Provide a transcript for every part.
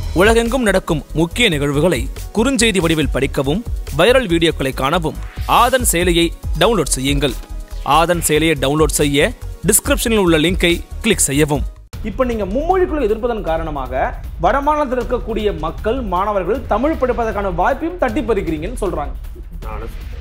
உலகெங்கும் நடக்கும் முக்கிய நிகழ்வுகளை குறுஞ்செய்தி வடிவில் படிக்கவும் வைரல் வீடியோக்களை காணவும் ஆதன் செயலியை டவுன்லோட் செய்யுங்கள் ஆதன் செயலியை டவுன்லோட் செய்ய டிஸ்கிரிப்ஷனில் உள்ள லிங்கை கிளிக் செய்யவும் இப்போ நீங்க மும்மொழிக்குள்ள எதிர்ப்பதன் காரணமாக வடமாநிலத்தில் இருக்கக்கூடிய மக்கள் மாணவர்கள் தமிழ் படிப்பதற்கான வாய்ப்பையும் தட்டி பறிக்கிறீங்கன்னு சொல்றாங்க நானும் சொல்றேன்.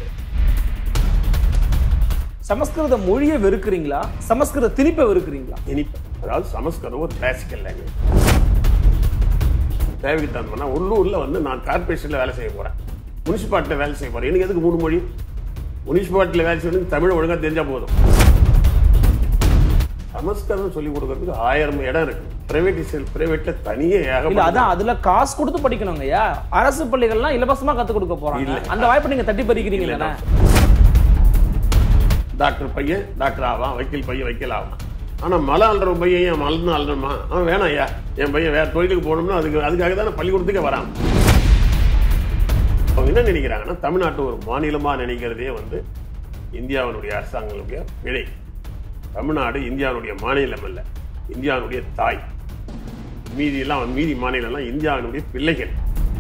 சமஸ்கிருத மொழியை வெறுக்கிறீங்களா சமஸ்கிருத திணிப்பை வெறுக்கிறீங்களா இனிப்பு அதாவது சமஸ்கிருதம் ஒரு கிளாசிக்கல் லாங்குவேஜ் தேவைக்கு தந்தோம்னா உள்ளூர்ல வந்து நான் கார்பரேஷன்ல வேலை செய்ய போறேன் முனிசிபாலிட்டியில் வேலை செய்ய போறேன் எனக்கு எதுக்கு மூணு மொழி முனிசிபாலிட்டியில் வேலை செய்யணும் தமிழ் ஒழுங்கா தெரிஞ்சா போதும் சமஸ்கிருதம் சொல்லிக் கொடுக்கறதுக்கு ஆயிரம் இடம் இருக்கு பிரைவேட் பிரைவேட்ல தனியே இல்ல ஏகப்பட்ட அதான் அதுல காசு கொடுத்து படிக்கணுங்க ஐயா அரசு பள்ளிகள்லாம் இலவசமா கத்து கொடுக்க போறாங்க இல்ல. அந்த வாய்ப்பை நீங்க தட்டி பறிக்கிறீங்க இல்ல, தானே டாக்டர் பையன் டாக்டர் ஆவான் வக்கீல் பையன் வக்கீல் ஆவான் ஆனா மலை அல்ற பையன் ஏன் மலர்ந்து அல்றமா அவன் வேணாம் ஐயா என் பையன் வேற தொழிலுக்கு போகணும்னா அதுக்கு அதுக்காக தானே பள்ளிக்கூடத்துக்கே வரான் அவங்க என்ன நினைக்கிறாங்கன்னா தமிழ்நாட்டு ஒரு மாநிலமா நினைக்கிறதே வந்து இந்தியாவினுடைய அரசாங்கங்களுடைய பிழை தமிழ்நாடு இந்தியாவுடைய மாநிலம் அல்ல இந்தியாவுடைய தாய் மீதி எல்லாம் மீதி மாநிலம்லாம் இந்தியாவினுடைய பிள்ளைகள்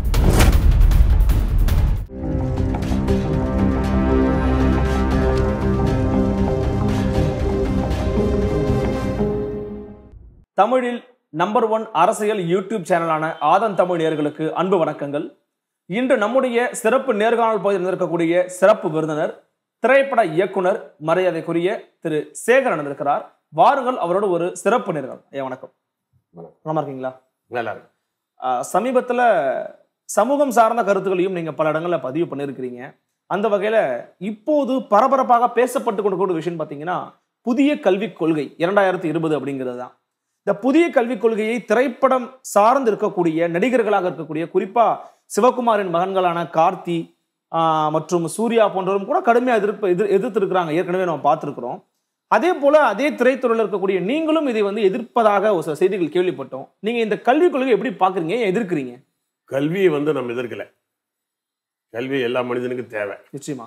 தமிழில் நம்பர் ஒன் அரசியல் யூடியூப் சேனலான ஆதன் தமிழ் நேயர்களுக்கு அன்பு வணக்கங்கள் இன்று நம்முடைய சிறப்பு நேர்காணல் பகுதியில் இருந்திருக்கக்கூடிய சிறப்பு விருந்தினர் திரைப்பட இயக்குனர் மரியாதைக்குரிய திரு சேகரன் இருக்கிறார் வாருங்கள் அவரோட ஒரு சிறப்பு நேர்காணல் ஐயா வணக்கம் வணக்கம். நல்லா இருக்கீங்களா நல்லா இருக்கு ஆஹ் சமீபத்துல சமூகம் சார்ந்த கருத்துக்களையும் நீங்க பல இடங்கள்ல பதிவு பண்ணியிருக்கிறீங்க அந்த வகையில இப்போது பரபரப்பாக பேசப்பட்டு கொண்டிருக்கிற ஒரு விஷயம் பார்த்தீங்கன்னா புதிய கல்விக் கொள்கை இரண்டாயிரத்தி இருபது அப்படிங்கிறது தான் இந்த புதிய கல்விக் கொள்கையை திரைப்படம் சார்ந்து இருக்கக்கூடிய நடிகர்களாக இருக்கக்கூடிய குறிப்பா சிவகுமாரின் மகன்களான கார்த்தி ஆஹ் மற்றும் சூர்யா போன்றவரும் கூட கடுமையாக எதிர்ப்பு எதிர் எதிர்த்து இருக்கிறாங்க ஏற்கனவே நம்ம பார்த்துருக்குறோம் அதே போல அதே திரைத்துறையில் இருக்கக்கூடிய நீங்களும் இதை வந்து எதிர்ப்பதாக ஒரு சில செய்திகள் கேள்விப்பட்டோம் நீங்க இந்த கல்விக் கொள்கை எப்படி பாக்குறீங்க ஏன் எதிர்க்கிறீங்க கல்வியை வந்து நம்ம எதிர்க்கல கல்வி எல்லா மனிதனுக்கும் தேவை நிச்சயமா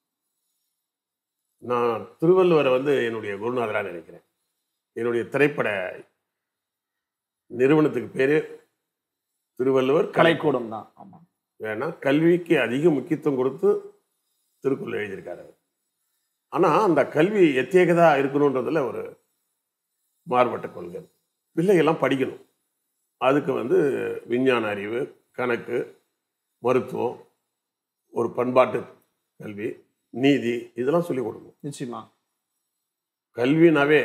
நான் திருவள்ளுவரை வந்து என்னுடைய குருநாதராக நினைக்கிறேன் என்னுடைய திரைப்பட நிறுவனத்துக்கு பேரு திருவள்ளுவர் கலை கலைக்கூடம் தான் ஆமா வேணா கல்விக்கு அதிக முக்கியத்துவம் கொடுத்து திருக்குறள் எழுதியிருக்காரு அவர். ஆனா அந்த கல்வி எத்தேகதா இருக்கணுன்றதுல ஒரு மாறுபட்ட கொள்கை பிள்ளைகள்லாம் படிக்கணும் அதுக்கு வந்து விஞ்ஞான அறிவு கணக்கு மருத்துவம் ஒரு பண்பாட்டு கல்வி நீதி இதெல்லாம் சொல்லிக் கொடுக்கணும் நிச்சயமா கல்வினாவே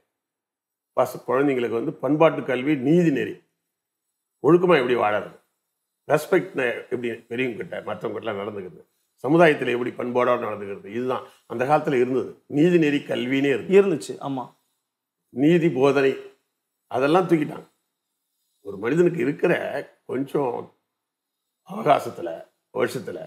பச குழந்தைங்களுக்கு வந்து பண்பாட்டு கல்வி நீதி நெறி ஒழுக்கமாக எப்படி வாழறது ரெஸ்பெக்ட் எப்படி பெரியவங்க கிட்ட மற்றவங்க கிட்ட நடந்துக்கிறது சமுதாயத்தில் எப்படி பண்பாடோடு நடந்துக்கிறது இதுதான் அந்த காலத்தில் இருந்தது நீதி நெறி கல்வினே இருந்தது இருந்துச்சு ஆமா நீதி போதனை அதெல்லாம் தூக்கிட்டாங்க ஒரு மனிதனுக்கு இருக்கிற கொஞ்சம் அவகாசத்தில் வருஷத்தில்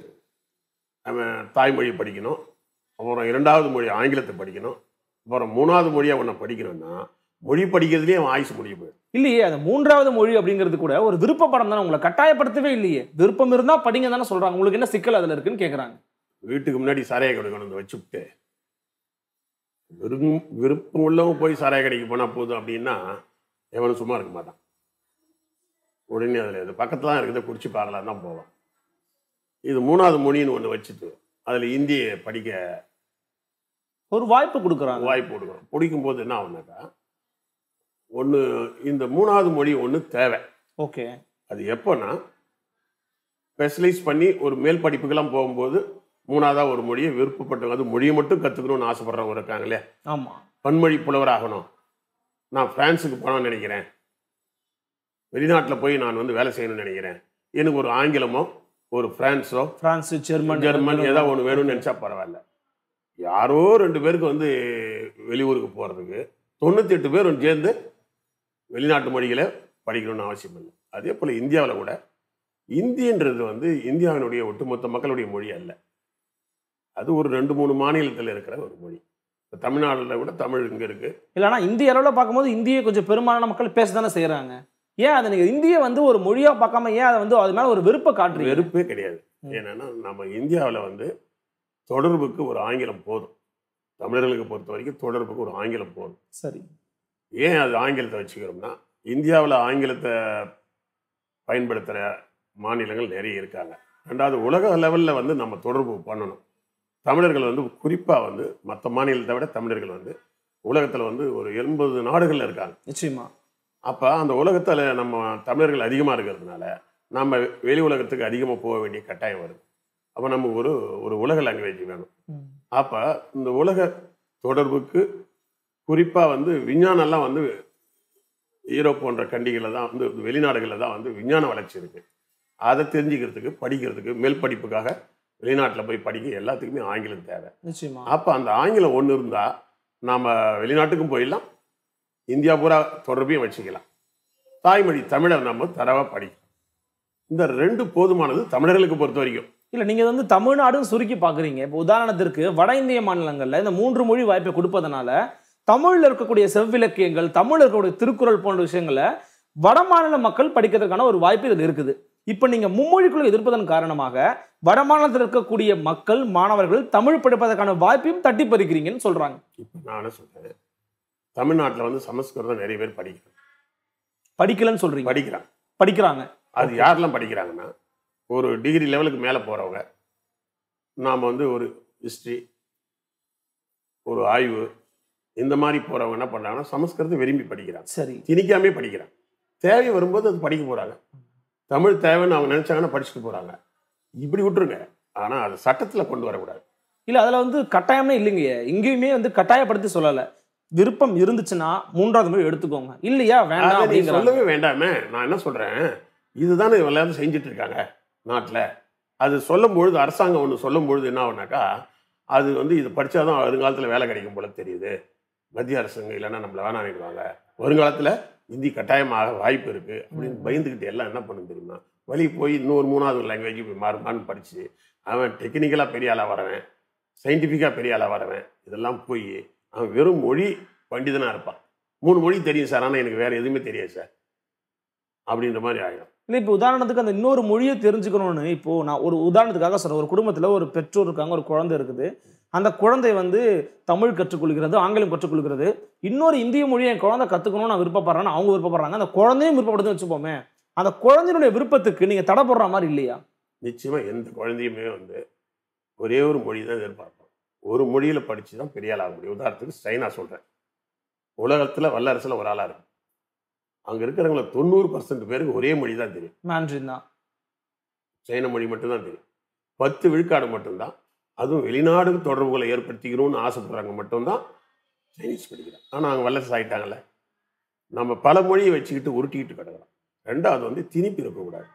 அவன் தாய்மொழி படிக்கணும் அப்புறம் இரண்டாவது மொழி ஆங்கிலத்தை படிக்கணும் அப்புறம் மூணாவது மொழியை அவனை படிக்கணும்னா மொழி படிக்கிறதுலேயே அவன் ஆயுசு முடிய போயிடும் இல்லையே அந்த மூன்றாவது மொழி அப்படிங்கிறது கூட ஒரு விருப்ப படம் தானே உங்களை கட்டாயப்படுத்தவே இல்லையே விருப்பம் இருந்தா படிங்க தானே சொல்றாங்க உங்களுக்கு என்ன சிக்கல் அதுல இருக்குன்னு கேக்குறாங்க வீட்டுக்கு முன்னாடி சாராய கடை கொண்டு வந்து வச்சுவிட்டு விரும்பும் விருப்பம் உள்ளவங்க போய் சாராய கடைக்கு போனால் போதும் அப்படின்னா எவனும் சும்மா இருக்க மாட்டான் உடனே அதில் இது பக்கத்தில் தான் இருக்குது குடிச்சு பார்க்கலாம் தான் போவான் இது மூணாவது மொழின்னு ஒன்று வச்சுட்டு அதில் இந்தியை படிக்க ஒரு வாய்ப்பு கொடுக்குறாங்க வாய்ப்பு கொடுக்குறோம் பிடிக்கும் போது என்ன ஆகுனாக்கா ஒன்று இந்த மூணாவது மொழி ஒன்று தேவை ஓகே அது எப்போன்னா ஸ்பெஷலைஸ் பண்ணி ஒரு மேல் படிப்புக்கெல்லாம் போகும்போது மூணாவதாக ஒரு மொழியை விருப்பப்பட்டவங்க அது மொழியை மட்டும் கற்றுக்கணும்னு ஆசைப்படுறவங்க இருக்காங்களே ஆமா பன்மொழி புலவர் ஆகணும் நான் பிரான்ஸுக்கு போகணும்னு நினைக்கிறேன் வெளிநாட்டில் போய் நான் வந்து வேலை செய்யணும்னு நினைக்கிறேன் எனக்கு ஒரு ஆங்கிலமோ ஒரு பிரான்ஸோ பிரான்ஸ் ஜெர்மன் ஜெர்மன் ஏதாவது ஒன்று வேணும்னு நினச்சா பரவாயில்ல யாரோ ரெண்டு பேருக்கு வந்து வெளியூருக்கு போகிறதுக்கு தொண்ணூற்றி எட்டு பேரும் சேர்ந்து வெளிநாட்டு மொழிகளை படிக்கணும்னு அவசியம் இல்லை அதே போல் இந்தியாவில் கூட இந்தின்றது வந்து இந்தியாவினுடைய ஒட்டுமொத்த மக்களுடைய மொழி அல்ல அது ஒரு ரெண்டு மூணு மாநிலத்தில் இருக்கிற ஒரு மொழி இப்போ தமிழ்நாட்டில் கூட தமிழ் இங்கே இருக்குது இல்லைன்னா இந்திய அளவில் பார்க்கும்போது இந்தியை கொஞ்சம் பெரும்பாலான மக்கள் பேச தானே செய்யறாங்க ஏன் அதை நீங்க இந்தியை வந்து ஒரு மொழியா பார்க்காம ஏன் அதை வந்து அது மேல ஒரு வெறுப்பை காட்டுறீங்க வெறுப்பே கிடையாது ம். ஏன்னா நம்ம இந்தியாவில் வந்து தொடர்புக்கு ஒரு ஆங்கிலம் போதும் தமிழர்களுக்கு பொறுத்த வரைக்கும் தொடர்புக்கு ஒரு ஆங்கிலம் போதும் சரி ஏன் அது ஆங்கிலத்தை வச்சுக்கிறோம்னா இந்தியாவில் ஆங்கிலத்தை பயன்படுத்துகிற மாநிலங்கள் நிறைய இருக்காங்க ரெண்டாவது உலக லெவலில் வந்து நம்ம தொடர்பு பண்ணணும் தமிழர்கள் வந்து குறிப்பாக வந்து மற்ற மாநிலத்தை விட தமிழர்கள் வந்து உலகத்தில் வந்து ஒரு எண்பது நாடுகளில் இருக்காங்க நிச்சயமா அப்போ அந்த உலகத்தில் நம்ம தமிழர்கள் அதிகமாக இருக்கிறதுனால நம்ம வெளி உலகத்துக்கு அதிகமாக போக வேண்டிய கட்டாயம் வருது அப்போ நம்ம ஒரு ஒரு உலக லாங்குவேஜ் வேணும் அப்போ இந்த உலக தொடர்புக்கு குறிப்பாக வந்து விஞ்ஞானம்லாம் வந்து ஈரோப் போன்ற கண்டிகளில் தான் வந்து வெளிநாடுகளில் தான் வந்து விஞ்ஞான வளர்ச்சி இருக்குது அதை தெரிஞ்சுக்கிறதுக்கு படிக்கிறதுக்கு மேல் படிப்புக்காக வெளிநாட்டில் போய் படிக்க எல்லாத்துக்குமே ஆங்கிலம் தேவை நிச்சயமா அப்போ அந்த ஆங்கிலம் ஒன்று இருந்தால் நாம் வெளிநாட்டுக்கும் போயிடலாம் இந்தியா பூரா தொடர்பையும் வச்சுக்கலாம் தாய்மொழி தமிழை நம்ம தரவாக படிக்கலாம் இந்த ரெண்டு போதுமானது தமிழர்களுக்கு பொறுத்த வரைக்கும் இல்ல நீங்க வந்து தமிழ்நாடுன்னு சுருக்கி பாக்குறீங்க இப்போ உதாரணத்திற்கு வட இந்திய மாநிலங்கள்ல இந்த மூன்று மொழி வாய்ப்பை கொடுப்பதனால தமிழ்ல இருக்கக்கூடிய செவ்விலக்கியங்கள் தமிழ்ல இருக்கக்கூடிய திருக்குறள் போன்ற விஷயங்களை வட மாநில மக்கள் படிக்கிறதுக்கான ஒரு வாய்ப்பு இதுல இருக்குது இப்போ நீங்க மும்மொழிக்குள்ள எதிர்ப்பதன் காரணமாக வட மாநிலத்தில் இருக்கக்கூடிய மக்கள் மாணவர்கள் தமிழ் படிப்பதற்கான வாய்ப்பையும் தட்டி பறிக்கிறீங்கன்னு சொல்றாங்க இப்போ நான் என்ன சொல்கிறேன் தமிழ்நாட்டில் வந்து சமஸ்கிருதம் நிறைய பேர் படிக்கிறாங்க படிக்கலன்னு சொல்றீங்க படிக்கிறாங்க படிக்கிறாங்க அது யாரெல்லாம் படிக்கிறாங்கன்னா ஒரு டிகிரி லெவலுக்கு மேலே போகிறவங்க நாம் வந்து ஒரு ஹிஸ்ட்ரி ஒரு ஆய்வு இந்த மாதிரி போகிறவங்க என்ன பண்ணுறாங்கன்னா சமஸ்கிருதம் விரும்பி படிக்கிறாங்க சரி திணிக்காமே படிக்கிறாங்க தேவை வரும்போது அது படிக்க போகிறாங்க தமிழ் தேவைன்னு அவங்க நினச்சாங்கன்னா படிச்சுட்டு போகிறாங்க இப்படி விட்டுருங்க ஆனால் அது சட்டத்தில் கொண்டு வரக்கூடாது இல்ல அதுல வந்து கட்டாயமே இல்லைங்க எங்கேயுமே வந்து கட்டாயப்படுத்தி சொல்லல விருப்பம் இருந்துச்சுன்னா மூன்றாவது மொழி எடுத்துக்கோங்க இல்லையா வேண்டாம் அதை நீ அப்படிங்கிறாங்க சொல்லவே வேண்டாமே நான் என்ன சொல்கிறேன் இதுதானே எல்லாரும் செஞ்சுட்டு இருக்காங்க நாட்டில் அது சொல்லும்பொழுது அரசாங்கம் ஒன்று சொல்லும்பொழுது என்ன ஆகுனாக்கா அது வந்து இது படித்தாதான் வருங்காலத்தில் வேலை கிடைக்கும் போல தெரியுது மத்திய அரசுங்க இல்லைன்னா நம்மளை வேணாம் வருங்காலத்தில் இந்தி கட்டாயமாக வாய்ப்பு இருக்குது அப்படின்னு பயந்துக்கிட்டு எல்லாம் என்ன பண்ணும் தெரியுமா வழி போய் இன்னொரு மூணாவது லாங்குவேஜ் போய் மாறுமான்னு படித்து அவன் டெக்னிக்கலாக பெரிய ஆளாக வரவன் சயின்டிஃபிக்காக பெரிய ஆளாக வரவன் இதெல்லாம் போய் அவன் வெறும் மொழி பண்டிதனாக இருப்பான் மூணு மொழி தெரியும் சார் ஆனால் எனக்கு வேறு எதுவுமே தெரியாது சார் அப்படின்ற மாதிரி ஆகிடும் இல்லை இப்போ உதாரணத்துக்கு அந்த இன்னொரு மொழியை தெரிஞ்சுக்கணும்னு இப்போ நான் ஒரு உதாரணத்துக்காக சொல்றேன் ஒரு குடும்பத்தில் ஒரு பெற்றோர் இருக்காங்க ஒரு குழந்தை இருக்குது அந்த குழந்தை வந்து தமிழ் கற்றுக்கொள்கிறது ஆங்கிலம் கற்றுக்கொள்கிறது இன்னொரு இந்திய மொழியை என் குழந்தை கற்றுக்கணும்னு நான் விருப்பப்படுறேன்னு அவங்க விருப்பப்படுறாங்க அந்த குழந்தையும் விருப்பப்படுதுன்னு வச்சுப்போமே அந்த குழந்தையினுடைய விருப்பத்துக்கு நீங்கள் தடை போடுற மாதிரி இல்லையா நிச்சயமாக எந்த குழந்தையுமே வந்து ஒரே ஒரு மொழி தான் எதிர்பார்ப்போம் ஒரு மொழியில் படித்து தான் பெரிய ஆளாக முடியும் உதாரணத்துக்கு சைனா சொல்கிறேன் உலகத்தில் வல்லரசில் ஒரு ஆளாக இருக்கும் அங்கே இருக்கிறவங்கள தொண்ணூறு பர்சன்ட் பேருக்கு ஒரே மொழி தான் தெரியும் மேண்ட்ரின் தான் சைன மொழி மட்டும்தான் தெரியும் பத்து விழுக்காடு மட்டும்தான் அதுவும் வெளிநாடு தொடர்புகளை ஏற்படுத்திக்கணும்னு ஆசைப்படுறாங்க மட்டும்தான் சைனீஸ் படிக்கிறாங்க ஆனால் அவங்க வல்லரசு ஆகிட்டாங்கல்ல நம்ம பல மொழியை வச்சுக்கிட்டு உருட்டிக்கிட்டு கிடக்கிறோம் ரெண்டாவது வந்து திணிப்பு இருக்கக்கூடாது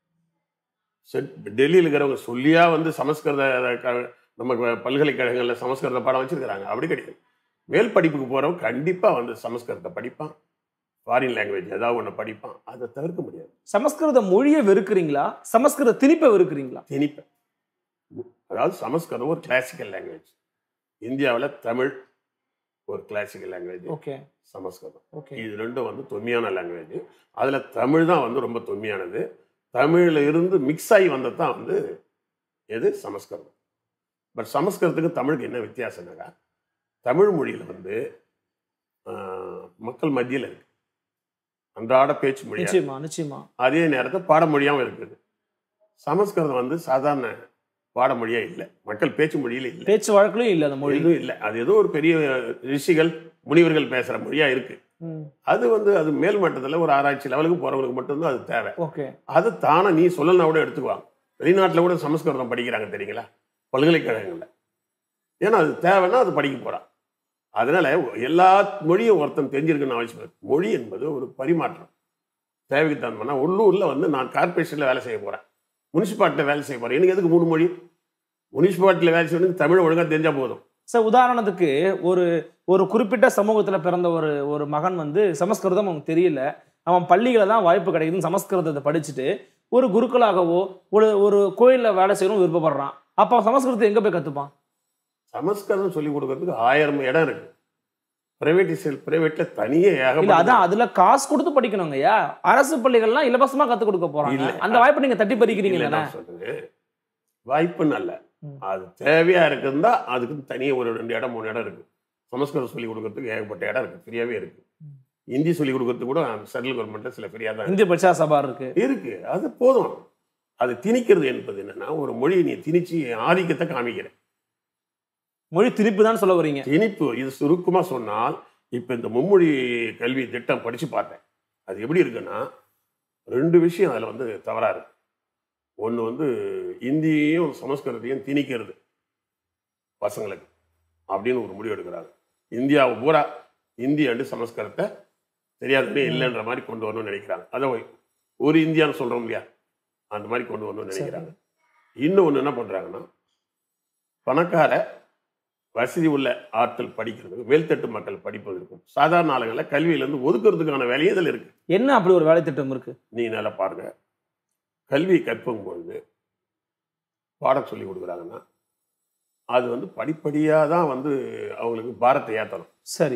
செட் டெல்லியில் இருக்கிறவங்க சொல்லியா வந்து சமஸ்கிருத க- நம்ம பல்கலைக்கழகங்களில் சமஸ்கிருத பாடம் வச்சிருக்கிறாங்க அப்படி கிடையாது மேல் படிப்புக்கு போகிறவங்க கண்டிப்பாக வந்து சமஸ்கிருதத்தை படிப்பான் ஃபாரின் லாங்குவேஜ் ஏதாவது ஒன்று படிப்பான் அதை தவிர்க்க முடியாது சமஸ்கிருத மொழியை வெறுக்கிறீங்களா சமஸ்கிருத திணிப்பை வெறுக்கிறீங்களா திணிப்பேன் அதாவது சமஸ்கிருதம் ஒரு கிளாசிக்கல் லாங்குவேஜ் இந்தியாவில் தமிழ் ஒரு classical language okay Sanskrit okay இது ரெண்டும் வந்து தொன்மையான லாங்குவேஜ் அதில் தமிழ் தான் வந்து ரொம்ப தொன்மையானது தமிழில் இருந்து மிக்ஸ் ஆகி வந்தது தான் வந்து எது சமஸ்கிருதம் பட் சமஸ்கிருதத்துக்கு தமிழுக்கு என்ன வித்தியாசம்னாக்கா தமிழ் மொழியில் வந்து ஆஹ், மக்கள் மத்தியில் இருக்கு அன்றாட பேச்சு மொழியாக நிச்சயமா நிச்சயமா அதே நேரத்தில் பாடமொழியாகவும் இருக்குது சமஸ்கிருதம் வந்து சாதாரண பாடமொழியா இல்லை மக்கள் பேச்சு மொழியில இல்லை பேச்சு வழக்கிலும் இல்லை அந்த மொழி எதுவும் இல்லை அது ஏதோ ஒரு பெரிய ரிஷிகள் முனிவர்கள் பேசுகிற மொழியா இருக்கு ம், அது வந்து அது மேல் மட்டத்தில் ஒரு ஆராய்ச்சி லெவலுக்கு போகிறவங்களுக்கு மட்டும்தான் அது தேவை ஓகே அது தானே நீ சொல்லலாம் கூட எடுத்துக்குவாங்க வெளிநாட்டில் கூட சமஸ்கிருதம் படிக்கிறாங்க தெரியுங்களா பல்கலைக்கழகங்களில் ஏன்னா அது தேவைன்னா அது படிக்க போகிறான் அதனால எல்லா மொழியும் ஒருத்தன் தெரிஞ்சிருக்குன்னு அவசியம் இல்லை. மொழி என்பது ஒரு பரிமாற்றம் தேவைக்கு தகுந்த உள்ளூரில் வந்து நான் கார்பரேஷனில் வேலை செய்ய போகிறேன் முனிசிபாலிட்டியில் வேலை செய்ய போகிறேன் எனக்கு எதுக்கு மூணு மொழி முனிசிபாலிட்டியில் வேலை செய்யணும் தமிழ் ஒழுங்காக தெரிஞ்சால் போதும் சார் உதாரணத்துக்கு ஒரு ஒரு குறிப்பிட்ட சமூகத்துல பிறந்த ஒரு ஒரு மகன் வந்து சமஸ்கிருதம் அவனுக்கு தெரியல அவன் பள்ளிகளை தான் வாய்ப்பு கிடைக்குதுன்னு சமஸ்கிருதத்தை படிச்சுட்டு ஒரு குருக்களாகவோ ஒரு ஒரு கோயில்ல வேலை செய்யணும் விருப்பப்படுறான் அப்ப அவன் சமஸ்கிருதத்தை எங்க போய் கத்துப்பான் சமஸ்கிருதம் சொல்லி கொடுக்கறதுக்கு ஆயிரம் இடம் இருக்கு பிரைவேட் பிரைவேட்ல தனியே இல்ல ஏகப்பட்ட அதான் அதுல காசு கொடுத்து படிக்கணுங்கய்யா அரசு பள்ளிகள்லாம் இலவசமா கத்து கொடுக்க போறாங்க இல்ல. அந்த வாய்ப்பை நீங்க தட்டி பறிக்கிறீங்க இல்ல, தானே நான் சொல்றது வாய்ப்புன்னு அல்ல ம். அது தேவையா இருக்குந்தா அதுக்கு தனியாக ஒரு ரெண்டு இடம் மூணு இடம் இருக்கு சமஸ்கிருதம் சொல்லி கொடுக்கறதுக்கு ஏகப்பட்ட இடம் இருக்கு ஃப்ரீயாவே இருக்கு ஹிந்தி சொல்லிக் கொடுக்கறது கூட சென்ட்ரல் கவர்மெண்ட்ல சில ஃப்ரீயாக தான் இந்திய பிரச்சா சபா இருக்கு இருக்கு அது போதும் அது திணிக்கிறது என்பது என்னன்னா ஒரு மொழியை நீ திணிச்சு ஆதிக்கத்தை காமிக்கிற மொழி திணிப்பு தான் சொல்ல வரீங்க திணிப்பு இது சுருக்கமா சொன்னால் இப்ப இந்த மும்மொழி கல்வி திட்டம் படிச்சு பார்த்தேன் அது எப்படி இருக்குன்னா ரெண்டு விஷயம் அதுல வந்து தவறா இருக்கு ஒண்ணு வந்து இந்தியையும் சமஸ்கிருதத்தையும் திணிக்கிறது பசங்களுக்கு அப்படின்னு ஒரு முடிவு எடுக்கிறாங்க இந்தியாவை பூரா இந்தி அண்டு சமஸ்கிருதத்தை தெரியாதவே இல்லைன்ற மாதிரி கொண்டு வரணும்னு நினைக்கிறாங்க அதை ஒரு இந்தியான்னு சொல்றோம் இல்லையா அந்த மாதிரி கொண்டு வரணும்னு நினைக்கிறாங்க இன்னொன்று என்ன பண்றாங்கன்னா பணக்கார வசதி உள்ள ஆட்கள் படிக்கிறதுக்கு மேல்தட்டு மக்கள் படிப்பதற்கும் சாதாரண ஆளுங்களை கல்வியிலேருந்து ஒதுக்குறதுக்கான வேலையும் இதில் இருக்கு என்ன அப்படி ஒரு வேலை திட்டம் இருக்கு நீ நல்லா பாருங்க கல்வி கற்கும் பொழுது பாடம் சொல்லி கொடுக்குறாங்கன்னா அது வந்து படிப்படியாக தான் வந்து அவங்களுக்கு பாரத்தை ஏற்றணும் சரி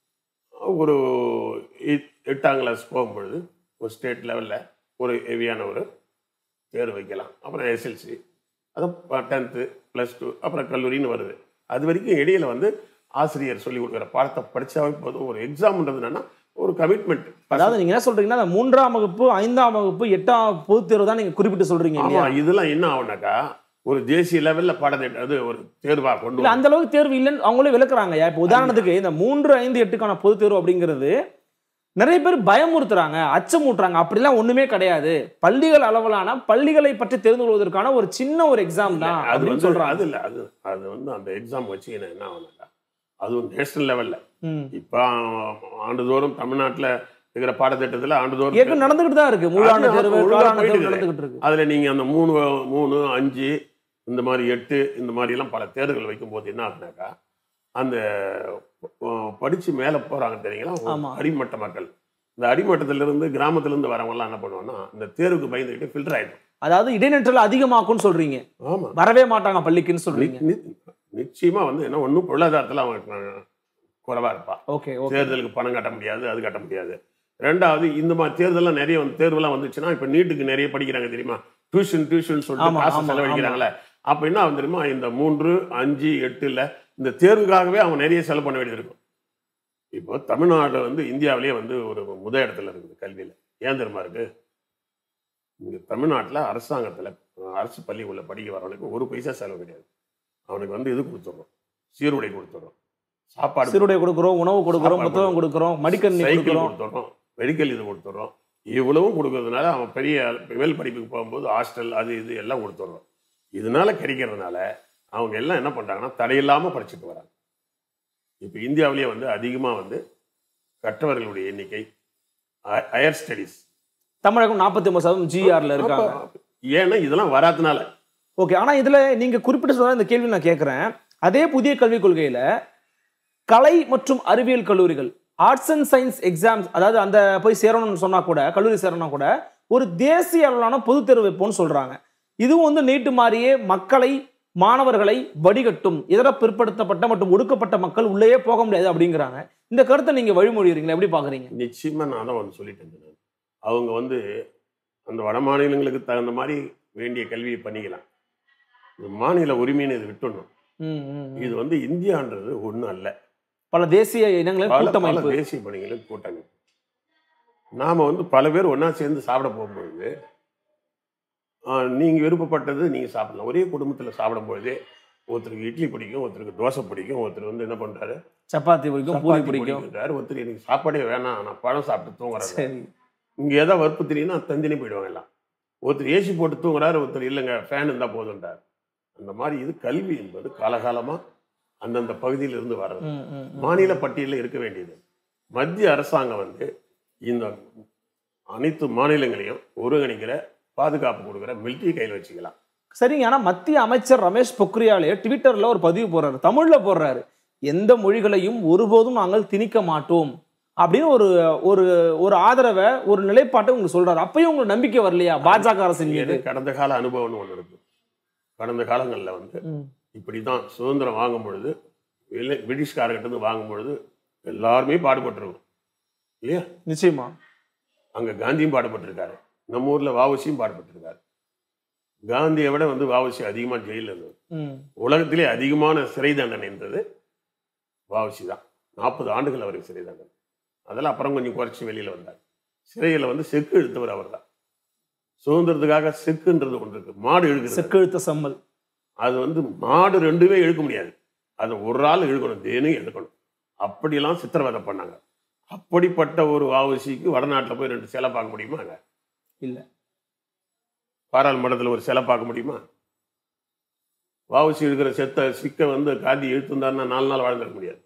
ஒரு எட்- எட்டாம் கிளாஸ் போகும்பொழுது ஒரு ஸ்டேட் லெவலில் ஒரு ஹெவியான ஒரு தேர்வு வைக்கலாம் அப்புறம் எஸ்எல்சி அப்புறம் டென்த்து ப்ளஸ் டூ அப்புறம் கல்லூரின்னு வருது அது வரைக்கும் இடையில வந்து ஆசிரியர் சொல்லி கொடுக்குற பாடத்தை படிச்சாவே போதும் ஒரு எக்ஸாம்ன்றது என்னன்னா ஒரு கமிட்மெண்ட் அதாவது நீங்க என்ன சொல்றீங்கன்னா அந்த மூன்றாம் வகுப்பு ஐந்தாம் வகுப்பு எட்டாம் பொதுத் தேர்வு தான் நீங்க குறிப்பிட்டு சொல்றீங்க ஆமா இல்லையா இதெல்லாம் என்ன ஆகுனாக்கா ஒரு தேசிய லெவல்ல பாடத்திட்டம் அது ஒரு தேர்வா கொண்டு இல்ல வரணும். அந்த அளவுக்கு தேர்வு இல்லைன்னு அவங்களே விளக்குறாங்க இப்போ உதாரணத்துக்கு இந்த மூன்று ஐந்து எட்டுக்கான பொதுத் தேர்வு அப்படிங்கிறது நிறைய பேர் பயமுறுத்துறாங்க அச்சமூட்டுறாங்க அப்படிலாம் ஒண்ணுமே கிடையாது பள்ளிகள் அளவிலான பள்ளிகளை பற்றி தெரிந்து கொள்வதற்கான ஒரு சின்ன ஒரு எக்ஸாம் தான் அது அப்படின்னு வந்து சொல்றாங்க அது இல்ல அது அது வந்து அந்த எக்ஸாம் வச்சு என்ன என்ன ஆகுனாக்கா அதுவும் நேஷனல் லெவல்ல ம். இப்போ ஆண்டுதோறும் தமிழ்நாட்டுல இருக்கிற பாடத்திட்டத்துல ஆண்டுதோறும் ஏற்கனவே நடந்துகிட்டு தான் இருக்கு முழுஆண்டு அது தேர்வு ஒழுங்கா காலாண்டு போயிட்டு தேர்வு இருக்கு. நடந்துகிட்டு இருக்கு அதுல நீங்க அந்த மூணு மூணு அஞ்சு இந்த மாதிரி எட்டு இந்த மாதிரி எல்லாம் பல தேர்வுகள் வைக்கும்போது என்ன ஆகுனாக்கா அந்த அஹ், படிச்சு மேல போறாங்க தெரியுங்களா ஒரு ஆமா. அடிமட்ட மக்கள் இந்த அடிமட்டத்துல இருந்து கிராமத்துல இருந்து வரவங்க எல்லாம் என்ன பண்ணுவாங்கன்னா இந்த தேர்வுக்கு பயந்துக்கிட்டு ஃபில்டர் ஆயிடும் அதாவது இடைநிற்றல் அதிகமாக்கும்னு சொல்றீங்க ஆமா வரவே மாட்டாங்க பள்ளிக்குன்னு சொல்றீங்க நி- நி- நிச்சயமா வந்து என்ன ஒன்றும் பொருளாதாரத்துல அவன் அஹ், குறைவா இருப்பா ஓகே ஓகே தேர்தலுக்கு பணம் கட்ட முடியாது அது கட்ட முடியாது ரெண்டாவது இந்த மாதிரி தேர்தல்லாம் நிறைய வந்து தேர்வுலாம் வந்துச்சுன்னா இப்போ நீட்டுக்கு நிறைய படிக்கிறாங்க தெரியுமா டியூஷன் டியூஷன் சொல்லிட்டு ஆமா, காசு ஆமா, செலவழிக்கிறாங்களே அப்ப என்ன ஆகும் தெரியுமா இந்த மூன்று அஞ்சு எட்டுல இந்த தேர்வுக்காகவே அவங்க நிறைய செலவு பண்ண வேண்டியது இருக்கும் இப்போ தமிழ்நாடு வந்து இந்தியாவிலேயே வந்து ஒரு முத இடத்துல இருக்குது கல்வியில ஏன் தெரியுமா இருக்கு இங்க தமிழ்நாட்டுல அரசாங்கத்துல அஹ், அரசு பள்ளிக்குள்ள படிக்க வரவனுக்கு ஒரு பைசா செலவு கிடையாது அவனுக்கு வந்து இது கொடுத்துட்றோம் சீருடை கொடுத்துட்றோம் சாப்பாடு சிறுடை கொடுக்குறோம் உணவு கொடுக்குறோம் சாப்பாடு புத்தகம் கொடுக்குறோம் மடிக்கணினி சைக்கிள் கொடுக்குறோம் கொடுத்துட்றோம் மெடிக்கல் இது கொடுத்துட்றோம் இவ்வளவும் கொடுக்கறதுனால அவன் பெரிய மேல் படிப்புக்கு போகும்போது ஹாஸ்டல் அது இது எல்லாம் கொடுத்துட்றோம் இதனால கிடைக்கிறதுனால அவங்க எல்லாம் என்ன பண்றாங்கன்னா தடையில்லாம படிச்சுட்டு வராங்க இப்போ இந்தியாவிலேயே வந்து அதிகமா வந்து கற்றவர்களுடைய எண்ணிக்கை ஹையர் ஸ்டடீஸ் தமிழகம் நாற்பத்தி ஒன்பது சதவீதம் ஜிஆர்ல இருக்காங்க ஏன்னா இதெல்லாம் வராதனால ஓகே ஆனா இதுல நீங்க குறிப்பிட்டு சொன்ன இந்த கேள்வி நான் கேட்கிறேன் அதே புதிய கல்விக் கொள்கையில கலை மற்றும் அறிவியல் கல்லூரிகள் ஆர்ட்ஸ் அண்ட் சயின்ஸ் எக்ஸாம்ஸ் அதாவது அந்த போய் சேரணும்னு சொன்னா கூட கல்லூரி சேரணும்னா கூட ஒரு தேசிய அளவிலான பொதுத் தேர்வு வைப்போம்னு சொல்றாங்க இதுவும் வந்து நீட்டு மாதிரியே மக்களை மாணவர்களை வடிகட்டும் இதர பிற்படுத்தப்பட்ட மற்றும் ஒடுக்கப்பட்ட மக்கள் உள்ளேயே போக முடியாது அப்படிங்கிறாங்க இந்த கருத்தை நீங்க வழிமொழிகிறீங்களா எப்படி பாக்குறீங்க நிச்சயமா நான் தான் வந்து சொல்லிட்டேன் நான் அவங்க வந்து அந்த வட மாநிலங்களுக்கு தகுந்த மாதிரி வேண்டிய கல்வியை பண்ணிக்கலாம் இந்த மாநில உரிமைன்னு இது விட்டுடணும் ம், ம், ம். இது வந்து இந்தியான்றது ஒன்றும் அல்ல பல தேசிய இனங்களின் பல பல கூட்டமைப்பு தேசிய பணிகளின் கூட்டமைப்பு நாம வந்து பல பேர் ஒண்ணா சேர்ந்து சாப்பிட போகும்பொழுது ஆஹ், நீங்க விருப்பப்பட்டது நீங்க சாப்பிடலாம் ஒரே குடும்பத்துல சாப்பிடும் பொழுதே ஒருத்தருக்கு இட்லி பிடிக்கும் ஒருத்தருக்கு தோசை பிடிக்கும் ஒருத்தர் வந்து என்ன பண்றாரு சப்பாத்தி பிடிக்கும் பூரி சப்பாத்தி பிடிக்கும் பிடிக்குன்றாரு ஒருத்தர் எனக்கு சாப்பாடே வேணாம் நான் பழம் சாப்பிட்டு தூங்குறேன் சரி இங்க ஏதாவது வறுப்பு தெரியும்னா தந்தினி போயிடுவாங்க எல்லாம் ஒருத்தர் ஏசி போட்டு தூங்குறாரு ஒருத்தர் இல்லைங்க ஃபேன் இருந்தா போதுன்றார் அந்த மாதிரி இது கல்வி என்பது காலகாலமா அந்தந்த பகுதியில இருந்து வர்றது ம், ம், ம். மாநில பட்டியலில் இருக்க வேண்டியது மத்திய அரசாங்கம் வந்து இந்த அனைத்து மாநிலங்களையும் ஒருங்கிணைக்கிற பாதுகாப்பு கொடுக்குற மிலிட்டரி கையில் வச்சுக்கலாம் சரிங்க ஆனா மத்திய அமைச்சர் ரமேஷ் பொக்ரியாலே ட்விட்டர்ல ஒரு பதிவு போடுறாரு தமிழ்ல போடுறாரு எந்த மொழிகளையும் ஒருபோதும் நாங்கள் திணிக்க மாட்டோம் அப்படின்னு ஒரு ஒரு ஒரு ஆதரவை ஒரு நிலைப்பாட்டை உங்களுக்கு சொல்றாரு அப்பயும் உங்களுக்கு நம்பிக்கை வரலையா பாஜக அரசின் மீது எனக்கு கடந்த கால அனுபவம்னு ஒன்று இருக்கு கடந்த காலங்களில் வந்து ம். இப்படி தான் சுதந்திரம் வாங்கும் பொழுது இல்லை பிரிட்டிஷ்காரர்கிட்ட இருந்து வாங்கும் பொழுது எல்லாருமே பாடுபட்டிருக்கும் இல்லையா நிச்சயமா அங்க காந்தியும் பாடுபட்டிருக்காரு நம்ம ஊர்ல வாவுசியும் பாடுபட்டிருக்காரு காந்தியை விட வந்து வாவுசி அதிகமா ஜெயிலில் இருந்தது ம். உலகத்திலே அதிகமான சிறை தண்டனை இருந்தது வாவுசி தான் நாற்பது ஆண்டுகள் அவருக்கு சிறை தண்டனை அதெல்லாம் அப்புறம் கொஞ்சம் குறைச்சி வெளியில் வந்தார் சிறையில் வந்து செக்கு இழுத்தவர் அவர் தான் சுதந்திரத்துக்காக செக்குன்றது ஒன்று இருக்கு மாடு இழுக்குது செக்கெழுத்த சம்மல் அது வந்து மாடு ரெண்டுமே இழுக்க முடியாது அது ஒரு ஆள் இழுக்கணும் தேனும் இழுக்கணும் அப்படிலாம் சித்திரவதை பண்ணாங்க அப்படிப்பட்ட ஒரு வாவசிக்கு வடநாட்டில் போய் ரெண்டு சிலை பார்க்க முடியுமாங்க இல்ல. பாராளுமன்றத்தில் ஒரு சிலை பார்க்க முடியுமா வாவசி இருக்கிற செத்த சிக்க வந்து காந்தி இழுத்துந்தாருன்னா நாலு நாள் வாழ்ந்துட முடியாது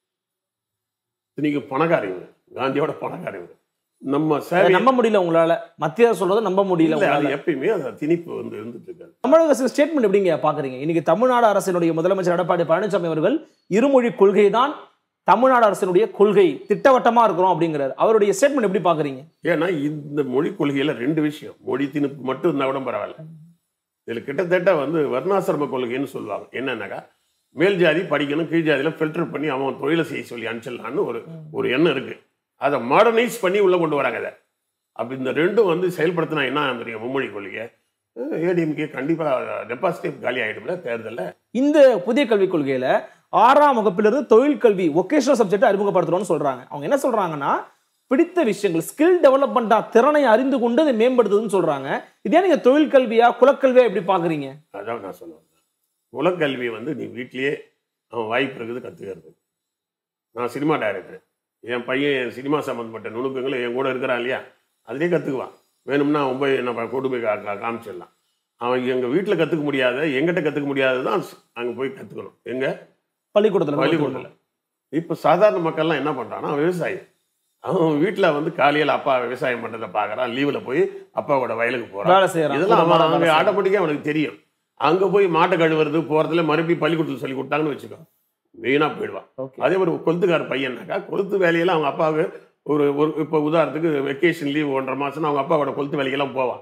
இன்னைக்கு பணக்காரங்க காந்தியோட பணக்காரங்க நம்ம அதை சேவை நம்ப முடியல உங்களால மத்திய அரசு சொல்றதை நம்ப முடியல இல்ல, அது உங்களால எப்பயுமே அது திணிப்பு வந்து இருந்துட்டு இருக்காது தமிழக அரசு ஸ்டேட்மெண்ட் எப்படிங்க பாக்குறீங்க இன்னைக்கு தமிழ்நாடு அரசினுடைய முதலமைச்சர் எடப்பாடி பழனிசாமி அவர்கள் இருமொழி கொள்கை தான் தமிழ்நாடு அரசினுடைய கொள்கை திட்டவட்டமா இருக்கிறோம் அப்படிங்கிறார் அவருடைய ஸ்டேட்மெண்ட் எப்படி பாக்குறீங்க ஏன்னா இந்த மொழி கொள்கையில ரெண்டு விஷயம் மொழி திணிப்பு மட்டும் இருந்தா கூட பரவாயில்ல இதுல கிட்டத்தட்ட வந்து வர்ணாசிரம கொள்கைன்னு சொல்லுவாங்க என்னன்னாக்கா மேல் ஜாதி படிக்கணும் கீழ் ஜாதியில ஃபில்டர் பண்ணி அவன் தொழிலை செய்ய சொல்லி அனுப்பிச்சிடலான்னு ஒரு ஒரு எண்ணம் இருக்கு அதை மாடர்னைஸ் பண்ணி உள்ள கொண்டு வராங்க அதை அப்படி இந்த ரெண்டும் வந்து செயல்படுத்தினா என்ன தெரியும் மும்மொழி கொள்கையை ஏடிஎம்கே கண்டிப்பா டெபாசிட்டே காலி ஆயிடும்ல தேர்தல்ல இந்த புதிய கல்விக் கொள்கையில ஆறாம் வகுப்பிலிருந்து தொழில் கல்வி ஒகேஷனல் சப்ஜெக்ட் அறிமுகப்படுத்துறோம்னு சொல்றாங்க அவங்க என்ன சொல்றாங்கன்னா பிடித்த விஷயங்கள் ஸ்கில் டெவலப்மெண்டா திறனை அறிந்து கொண்டு அதை மேம்படுத்துதுன்னு சொல்றாங்க இதே நீங்க தொழில் கல்வியா குலக்கல்வியா எப்படி பாக்குறீங்க அதான் நான் சொல்ல வந்தேன் உலகல்வி வந்து நீ வீட்லயே அவன் வாய்ப்பு இருக்குது கற்றுக்கிறது நான் சினிமா டைரக்டர் என் பையன் சினிமா சம்மந்தப்பட்ட நுணுக்கங்களை என் கூட இருக்கிறான் இல்லையா அதிலே கற்றுக்குவான் வேணும்னா அவன் போய் நம்ம கொண்டு போய் கா- கா- காமிச்சிடலாம் அவன் எங்கள் வீட்டில் கற்றுக்க முடியாத எங்கிட்ட கற்றுக்க முடியாது தான் அங்கே போய் கற்றுக்கணும் எங்க பள்ளிக்கூடத்துல பள்ளிக்கூடத்தில் இப்போ சாதாரண மக்கள்லாம் என்ன பண்ணுறான்னா அவன் விவசாயி அவன் வீட்டில் வந்து காலையில் அப்பா விவசாயம் பண்ணுறதை பார்க்குறான் லீவில் போய் அப்பாவோட வயலுக்கு போகிறான் வேலை செய்யறாங்க இதெல்லாம் அவன் கூடமாட அங்கே வேலை செய்யறாங்க. ஆட்டோமேட்டிக்காக அவனுக்கு தெரியும் அங்கே போய் மாட்டை கழுவுறது போகிறதுல மறுபடியும் பள்ளிக்கூடத்தில் சொல்லி கொடுத்தாங்கன்னு வச்சுக்கோ வீணாக போயிடுவான் Okay. அதே ஒரு கொளுத்துக்கார பையனாக்கா கொளுத்து வேலையெல்லாம் அவங்க அப்பாவுக்கு ஒரு ஒரு இப்போ உதாரணத்துக்கு வெக்கேஷன் லீவ் ஒன்றரை மாசம்னா அவங்க அப்பாவோட கொளுத்து வேலைக்கெல்லாம் போவான்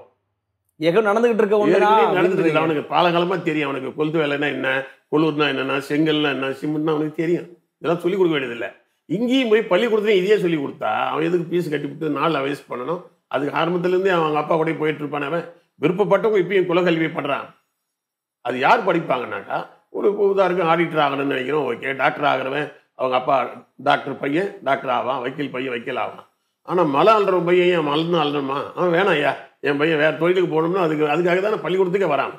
ஏதோ நடந்துகிட்டு இருக்க ஒண்ணுனா ஏற்கனவே நடந்துட்டு இருக்கு. அப்படின்றீங்க. அவனுக்கு காலகாலமா தெரியும் அவனுக்கு கொளுத்து வேலைன்னா என்ன கொளுர்னா என்னன்னா செங்கல்னா என்ன சிமெண்ட்னா அவனுக்கு தெரியும் இதெல்லாம் சொல்லிக் கொடுக்க வேண்டியதில்லை இங்கேயும் போய் பள்ளிக்கூடத்துலையும் இதையே சொல்லி கொடுத்தா அவன் எதுக்கு ஃபீஸ் கட்டிவிட்டு நாளில் வேஸ்ட் பண்ணணும் அதுக்கு ஆரம்பத்துலேருந்தே அவங்க அப்பா கூட போயிட்டு இருப்பான் அவன் விருப்பப்பட்டவங்க இப்பயும் குலக்கல்வி பண்றான் அது யார் படிப்பாங்கன்னாக்கா ஒரு உதாரணம் ஆடிட்டர் ஆகணும்னு நினைக்கிறோம் ஓகே டாக்டர் ஆகிறவன் அவங்க அப்பா டாக்டர் பையன் டாக்டர் ஆவான் வக்கீல் பையன் வக்கீல் ஆவான் ஆனால் மலை அல்ற பையன் ஏன் மலர்ந்து அல்றமா அவன் வேணாம் ஐயா என் பையன் வேற தொழிலுக்கு போகணும்னா அதுக்கு அதுக்காக தானே பள்ளிக்கூடத்துக்கே வரான்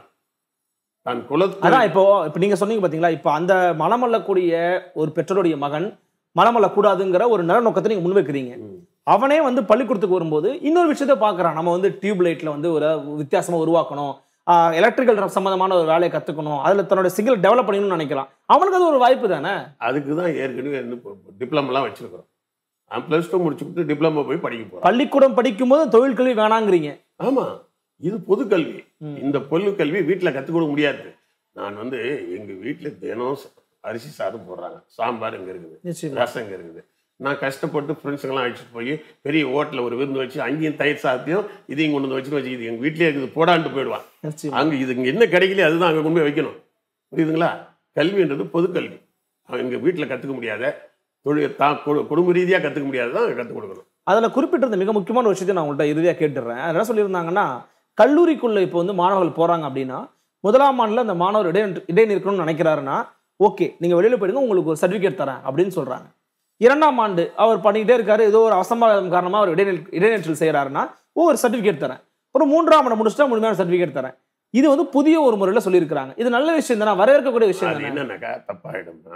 தான் குலத்து அதான் இப்போ இப்போ நீங்க சொன்னீங்க பாத்தீங்களா இப்போ அந்த மனமல்லக்கூடிய ஒரு பெற்றோருடைய மகன் மனமல்லக்கூடாதுங்கிற ஒரு நல்ல நோக்கத்தை நீங்க முன்வைக்கிறீங்க ம். அவனே வந்து பள்ளிக்கூடத்துக்கு வரும்போது இன்னொரு விஷயத்த பார்க்கறான் நம்ம வந்து டியூப் லைட்ல வந்து ஒரு வித்தியாசமா உருவாக்கணும் எலக்ட்ரிக்கல் சம்பந்தமான ஒரு வேலையை கத்துக்கணும் அதுல தன்னோட சிங்கிள் டெவலப் பண்ணணும்னு நினைக்கலாம் அவனுக்கு அது ஒரு வாய்ப்பு தானே அதுக்கு தான் ஏற்கனவே டிப்ளமெல்லாம் வச்சிருக்கிறோம் நான் ப்ளஸ் டூ முடிச்சுட்டு டிப்ளமோ போய் படிக்க போகிறேன் பள்ளிக்கூடம் படிக்கும்போது தொழில் கல்வி வேணாங்கிறீங்க ஆமா இது பொது கல்வி ம். இந்த பொது கல்வி வீட்டில் கற்றுக் கொடுக்க முடியாது நான் வந்து எங்க வீட்டில் தினம் ச- அரிசி சாதம் போடுறாங்க சாம்பார் இங்கே இருக்குது நிச்சயமா ரசம் இங்கே இருக்குது நான் கஷ்டப்பட்டு ஃப்ரெண்ட்ஸுங்கெல்லாம் அழைச்சிட்டு போய் பெரிய ஹோட்டலில் ஒரு விருந்து வச்சு அங்கேயும் தயிர் சாதத்தையும் இதையும் கொண்டு வந்து வச்சுட்டு வச்சு இது எங்கள் வீட்டிலே இருக்குது போடான்ட்டு போயிடுவான் நிச்சயமா அங்கே இது இங்கே என்ன கிடைக்கலையே அதுதான் அங்கே கொண்டு போய் வைக்கணும் புரியுதுங்களா கல்வின்றது பொது கல்வி அவன் எங்கள் வீட்டில் கற்றுக்க முடியாத தொழில் தான் கு- குடும்ப ரீதியாக கற்றுக்க முடியாததான் கற்றுக் கொடுக்கணும் அதுல குறிப்பிட்டிருந்த மிக முக்கியமான ஒரு விஷயத்தை நான் உங்கள்கிட்ட இறுதியா கேட்டுடுறேன் அது என்ன சொல்லியிருந்தாங்கன்னா கல்லூரிக்குள்ள இப்போ வந்து மாணவர்கள் போறாங்க அப்படின்னா முதலாம் ஆண்டுல அந்த மாணவர் இடை இடைநிற்கணும்னு நினைக்கிறாருன்னா ஓகே நீங்க வெளியில போயிடுங்க உங்களுக்கு ஒரு சர்டிபிகேட் தரேன் அப்படின்னு சொல்றாங்க இரண்டாம் ஆண்டு அவர் பண்ணிக்கிட்டே இருக்காரு ஏதோ ஒரு அசம்பாவிதம் காரணமா அவர் இடைநில் இடைநிற்றல் செய்யறாருன்னா ஓ ஒரு சர்டிபிகேட் தரேன் ஒரு மூன்றாம் ஆண்டு முடிச்சுட்டா முழுமையான சர்டிபிகேட் தரேன் இது வந்து புதிய ஒரு முறையில் சொல்லியிருக்கிறாங்க இது நல்ல விஷயம் தானே வரவேற்கக்கூடிய விஷயம் அது தானே என்னன்னாக்கா தப்பாயிடும்னா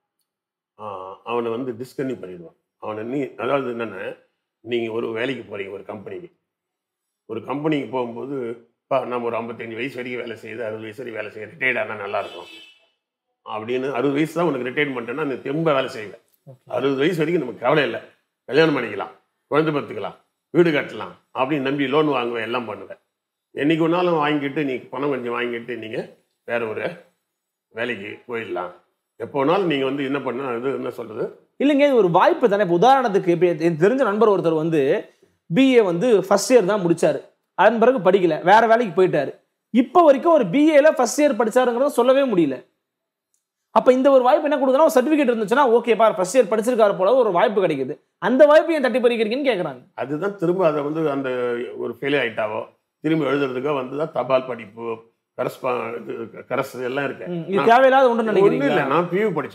ஆஹ், அவனை வந்து டிஸ்கன்யூ பண்ணிடுவான் அவனை நீ அதாவது என்னென்ன நீங்கள் ஒரு வேலைக்கு போகிறீங்க ஒரு கம்பெனிக்கு ஒரு கம்பெனிக்கு போகும்போது பா நம்ம ஒரு ஐம்பத்தஞ்சு வயசு வரைக்கும் வேலை செய்யுது அறுபது வயசு வரைக்கும் வேலை செய்ய ரிட்டையர்ட் ஆனால் நல்லாயிருக்கும் அப்படின்னு அறுபது வயசு தான் உனக்கு ரிட்டையர்ட் பண்ணிட்டேன்னா நீ தெம்ப வேலை செய்வேன் அறுபது வயசு வரைக்கும் நமக்கு கவலை இல்லை கல்யாணம் பண்ணிக்கலாம் குழந்தை பத்துக்கலாம் வீடு கட்டலாம் அப்படின்னு நம்பி லோன் வாங்குவேன் எல்லாம் பண்ணுவேன் என்னைக்கு ஒன்றாலும் வாங்கிட்டு நீ பணம் கொஞ்சம் வாங்கிட்டு நீங்கள் வேற ஒரு வேலைக்கு போயிடலாம் எப்போ வேணாலும் நீங்கள் வந்து என்ன பண்ண இது என்ன சொல்கிறது இல்லைங்க இது ஒரு வாய்ப்பு தானே இப்போ உதாரணத்துக்கு இப்போ எனக்கு தெரிஞ்ச நண்பர் ஒருத்தர் வந்து பிஏ வந்து ஃபர்ஸ்ட் இயர் தான் முடிச்சாரு அதன் பிறகு படிக்கல வேற வேலைக்கு போயிட்டாரு இப்போ வரைக்கும் ஒரு பிஏல ஃபர்ஸ்ட் இயர் படிச்சாருங்கிறத சொல்லவே முடியல அப்ப இந்த ஒரு வாய்ப்பு என்ன கொடுக்குதுன்னா ஒரு சர்டிஃபிகேட் இருந்துச்சுன்னா ஓகே பார் ஃபர்ஸ்ட் இயர் படிச்சிருக்காரு போல ஒரு வாய்ப்பு கிடைக்குது அந்த வாய்ப்பு ஏன் தட்டி பறிக்கிறீங்கன்னு கேட்குறாங்க அதுதான் திரும்ப அதை வந்து அந்த ஒரு ஃபெயில் ஆயிட்டாவோ திரும்ப எழுதுறதுக்கோ வந்து தான் தபால் படிப்பு கரஸ்பா இது கரஸ் எல்லாம் இருக்கு இது தேவையில்லாத ஒன்று ஒன்றும் நினைக்கிறீங்க இல்லை நான் பியூ படித்தேன்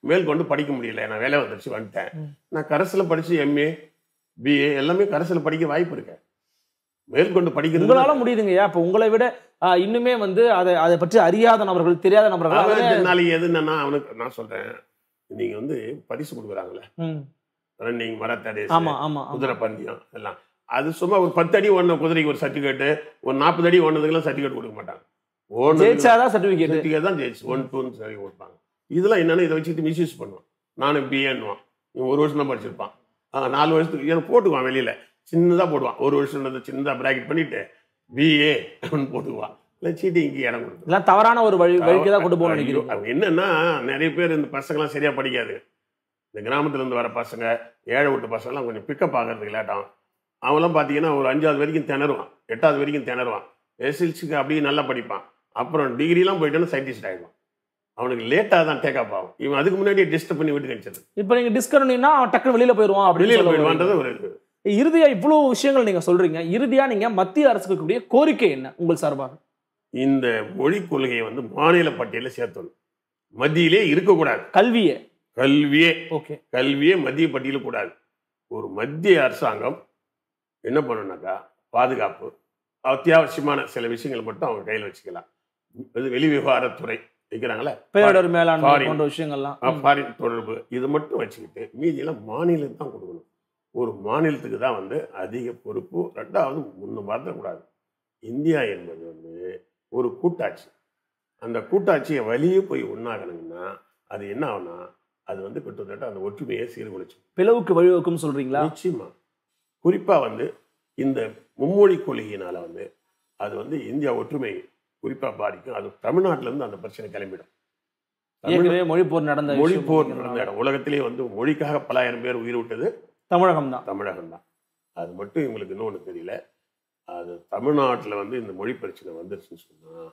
மேற்கொண்டு படிக்க முடியல நான் வேலை வந்துருச்சு வந்துட்டேன் ம். நான் கரசில் படிச்சு எம்ஏ பிஏ எல்லாமே கரசில் படிக்க வாய்ப்பு இருக்கு மேற்கொண்டு படிக்கிறது உங்களால முடியுதுங்கய்யா இப்ப உங்களை விட ஆஹ், இன்னுமே வந்து அதை அதை பற்றி அறியாத நபர்கள் தெரியாத நபர்கள் அவன் அவரே- நாளைக்கு எது என்னன்னா அவனுக்கு நான் சொல்றேன் நீங்க வந்து பரிசு கொடுக்குறாங்களே ம். ரன்னிங் மரத்தடை ஆமா ஆமா ஆமா. குதிரை பந்தயம் எல்லாம் அது சும்மா ஒரு பத்து அடி ஓடின குதிரைக்கு ஒரு சர்டிஃபிகேட் ஒரு நாற்பது அடி ஓடுனதுக்கெல்லாம் சர்டிஃபிகேட் கொடுக்க மாட்டாங்க ஓடுனதுக்கு ஜெயிச்சாதான் சர்டிபிகேட் சர்டிஃபிகேட் தான் ஜெயிச்சு ஒன் டூன்னு சொல்லி கொடுப்பாங்க இதெல்லாம் என்னன்னா இதை வச்சுட்டு மிஸ்யூஸ் பண்ணுவான் நானும் பிஏன்னுவான் இவன் ஒரு வருஷம் தான் படிச்சிருப்பான் ஆ, நாலு வருஷத்துக்கு இவன் போட்டுக்குவான் வெளியில சின்னதாக போடுவான் ஒரு வருஷம் சின்னதாக பிராக்கெட் பண்ணிட்டு பிஏ அப்படின்னு போட்டுக்குவான் இல்லை சீட்டிங்க்கு இடம் கொடுத்து இதெல்லாம் தவறான ஒரு வழி வழிக்கு தான் கொண்டு போகணும்னு ஐயோ, நினைக்கிறீங்க அவங்க என்னன்னா நிறைய பேர் இந்த பசங்களாம் சரியா படிக்காது இந்த கிராமத்துல இருந்து வர பசங்க ஏழை விட்டு பசங்கலாம் கொஞ்சம் பிக்கப் ஆகிறதுக்கு லேட்டாகும் அவன்லாம் பார்த்தீங்கன்னா ஒரு அஞ்சாவது வரைக்கும் திணறுவான் எட்டாவது வரைக்கும் திணறுவான் எஸ்எல்சிக்கு அப்படியே நல்லா படிப்பான் அப்புறம் டிகிரிலாம் போயிட்டான்னு சயின்டிஸ்ட் ஆகிடுவான் அவனுக்கு லேட்டாக தான் டேக்அப் ஆகும் இவன் அதுக்கு முன்னாடியே டிஸ்டர்ப் பண்ணி வீட்டுக்கு அனுப்பிச்சது இப்ப நீங்க டிஸ்கண்டினா அவன் டக்குனு வெளியில போயிருவான் அப்படின்னு வெளியில் சொல்ல வரீங்க. போயிடுவான்றது ஒரு இது. இறுதியா இவ்வளவு விஷயங்கள் நீங்க சொல்றீங்க இறுதியா நீங்க மத்திய அரசுக்கு இருக்கக்கூடிய கோரிக்கை என்ன உங்கள் சார்பாக இந்த மொழி கொள்கையை வந்து மாநில பட்டியலில் சேர்த்தணும் மத்தியிலே இருக்கக்கூடாது கல்வியே கல்வியே ஓகே கல்வியே மத்திய பட்டியலில் கூடாது ஒரு மத்திய அரசாங்கம் என்ன பண்ணணும்னாக்கா பாதுகாப்பு அத்தியாவசியமான சில விஷயங்கள் மட்டும் அவங்க கையில் வச்சுக்கலாம் இது வெளி விவகாரத்துறை வைக்கிறாங்களே பேரிடர் மேலாண்மை Foreign. போன்ற விஷயங்கள்லாம் ம். ஃபாரின் தொடர்பு இது மட்டும் வச்சுக்கிட்டு மீதியெல்லாம் மாநிலம் தான் கொடுக்கணும் ஒரு மாநிலத்துக்கு தான் வந்து அதிக பொறுப்பு ரெண்டாவது முன்ன மறந்துடக்கூடாது இந்தியா என்பது வந்து ஒரு கூட்டாட்சி அந்த கூட்டாட்சியை வழியே போய் ஒன்றாகணுங்கன்னா அது என்ன ஆகும்னா அது வந்து கிட்டத்தட்ட அந்த ஒற்றுமையை சீர்குலைச்சு பிளவுக்கு வழிவகுக்கும் சொல்றீங்களா நிச்சயமா குறிப்பா வந்து இந்த மும்மொழி கொள்கையினால வந்து அது வந்து இந்தியா ஒற்றுமை குறிப்பா பாதிக்கும் அது தமிழ்நாட்டுல இருந்து அந்த பிரச்சனை கிளம்பிடும் தமிழ் ஏற்கனவே மொழி போர் நடந்த மொழி விஷயம் போர் அப்படிங்கிறதுனால. நடந்த இடம் உலகத்திலே வந்து மொழிக்காக பலாயிரம் பேர் உயிர் விட்டது தமிழகம் தான் தமிழகம் தான் அது மட்டும் எங்களுக்கு இன்னொன்று தெரியல அது தமிழ்நாட்டில் வந்து இந்த மொழி பிரச்சனை வந்துருச்சுன்னு சொன்னா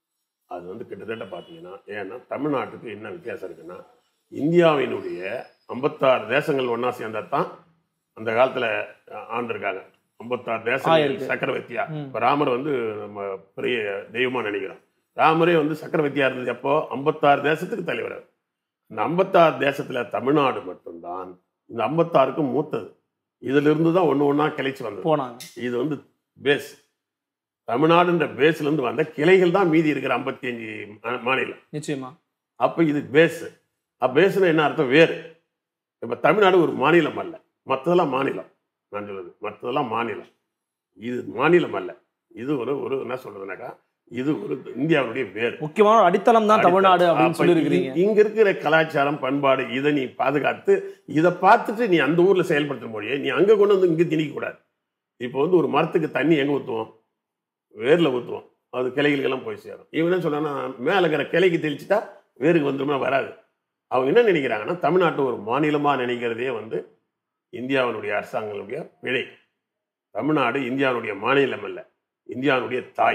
அது வந்து கிட்டத்தட்ட பார்த்தீங்கன்னா ஏன்னா தமிழ்நாட்டுக்கு என்ன வித்தியாசம் இருக்குன்னா இந்தியாவினுடைய ஐம்பத்தாறு தேசங்கள் ஒன்றா சேர்ந்தா தான் அந்த காலத்தில் ஆண்டிருக்காங்க ஐம்பத்தாறு தேசங்கள் ஆயிருக்கு. சக்கரவர்த்தியா ம். இப்போ ராமர் வந்து நம்ம பெரிய தெய்வமாக நினைக்கிறோம் ராமரே வந்து சக்கரவர்த்தியா இருந்தது எப்போ ஐம்பத்தாறு தேசத்துக்கு தலைவர் அவர். இந்த ஐம்பத்தாறு தேசத்துல தமிழ்நாடு மட்டும்தான் இந்த ஐம்பத்தாறுக்கும் மூத்தது இதுல இருந்து தான் ஒன்று ஒன்றா கிளைச்சு வந்தது போனாங்க இது வந்து பேஸ் தமிழ்நாடுன்ற பேஸ்ல இருந்து வந்த கிளைகள் தான் மீதி இருக்கிற ஐம்பத்தி அஞ்சு மாநிலம் நிச்சயமா அப்போ இது பேஸ் பேஸ்னா என்ன அர்த்தம் வேறு இப்போ தமிழ்நாடு ஒரு மாநிலம் அல்ல மற்றதெல்லாம் மாநிலம் நான் சொல்றது மற்றதெல்லாம் மாநிலம் இது மாநிலம் அல்ல இது ஒரு ஒரு என்ன சொல்றதுனாக்கா இது ஒரு இந்தியாவுடைய வேறு முக்கியமான ஒரு அடித்தளம் தான் தமிழ்நாடு அப்படின்னு அப்ப சொல்லியிருக்கிறீங்க இ- இங்க இருக்கிற கலாச்சாரம் பண்பாடு இதை நீ பாதுகாத்து இதை பார்த்துட்டு நீ அந்த ஊர்ல செயல்படுத்த மொழியை நீ அங்க கொண்டு வந்து இங்க திணிக்க கூடாது இப்போ வந்து ஒரு மரத்துக்கு தண்ணி எங்க ஊத்துவோம் வேர்ல ஊத்துவோம் அது கிளைகளுக்கெல்லாம் போய் சேரும் இவன் என்ன சொன்னா மேல இருக்கிற கிளைக்கு தெளிச்சுட்டா வேருக்கு வந்துருமா வராது அவங்க என்ன நினைக்கிறாங்கன்னா தமிழ்நாட்டை ஒரு மாநிலமா நினைக்கிறதே வந்து இந்தியாவினுடைய அரசாங்கங்களுடைய பிழை தமிழ்நாடு இந்தியாவினுடைய மாநிலம் அல்ல இந்தியாவினுடைய தாய்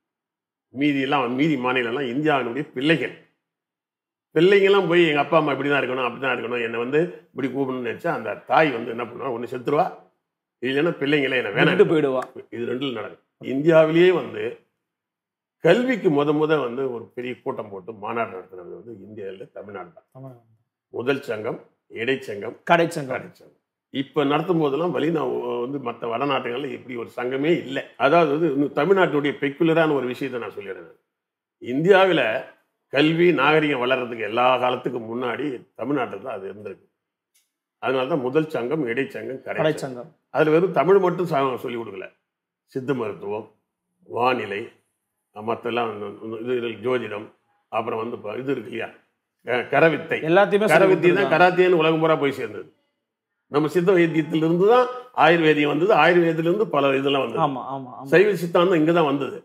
மீதியெல்லாம் மீதி மாநிலம்லாம் இந்தியாவினுடைய பிள்ளைகள் பிள்ளைங்கெல்லாம் போய் எங்கள் அப்பா அம்மா இப்படி தான் இருக்கணும் அப்படி தான் இருக்கணும் என்னை வந்து இப்படி கூப்பிடணும்னு நினச்சா அந்த தாய் வந்து என்ன பண்ணுவா ஒன்று செத்துருவா இல்லைன்னா பிள்ளைங்களே என்ன விட்டு வேணாம் போயிடுவா இது ரெண்டில் நடக்கும் இந்தியாவிலேயே வந்து கல்விக்கு முத முத வந்து ஒரு பெரிய கூட்டம் போட்டு மாநாடு நடத்துனது வந்து இந்தியாவில் தமிழ்நாடு தான் முதல் சங்கம் இடைச்சங்கம் கடைச்சங்கம் கடைச்சங்கம் இப்போ நடத்தும் போதெல்லாம் வழி நான் வந்து மற்ற வடநாட்டுகள்ல இப்படி ஒரு சங்கமே இல்லை அதாவது வந்து இன்னும் தமிழ்நாட்டுடைய பெக்குலரான ஒரு விஷயத்தை நான் சொல்லிடுறேன் இந்தியாவில் கல்வி நாகரிகம் வளர்றதுக்கு எல்லா காலத்துக்கும் முன்னாடி தமிழ்நாட்டில் தான் அது இருந்திருக்கு அதனால தான் முதல் சங்கம் இடைச்சங்கம் கடைச்சங்கம் கடைச்சங்கம் அதில் வெறும் தமிழ் மட்டும் சா- சொல்லிக் கொடுக்கல சித்த மருத்துவம் வானிலை மற்றெல்லாம் இது இது ஜோதிடம் அப்புறம் வந்து இப்ப இது இருக்கு இல்லையா க- கரவித்தை எல்லாத்தையுமே சொல்லி கரவித்தை தான் கொடுத்திருக்காங்க. கராத்தேன்னு உலகம் பூரா போய் சேர்ந்தது நம்ம சித்த வைத்தியத்திலிருந்து தான் ஆயுர்வேதியம் வந்தது ஆயுர்வேதத்திலிருந்து பல இதெல்லாம் வந்தது ஆமா ஆமா ஆமா சைவ சித்தாந்தம் இங்கே தான் வந்தது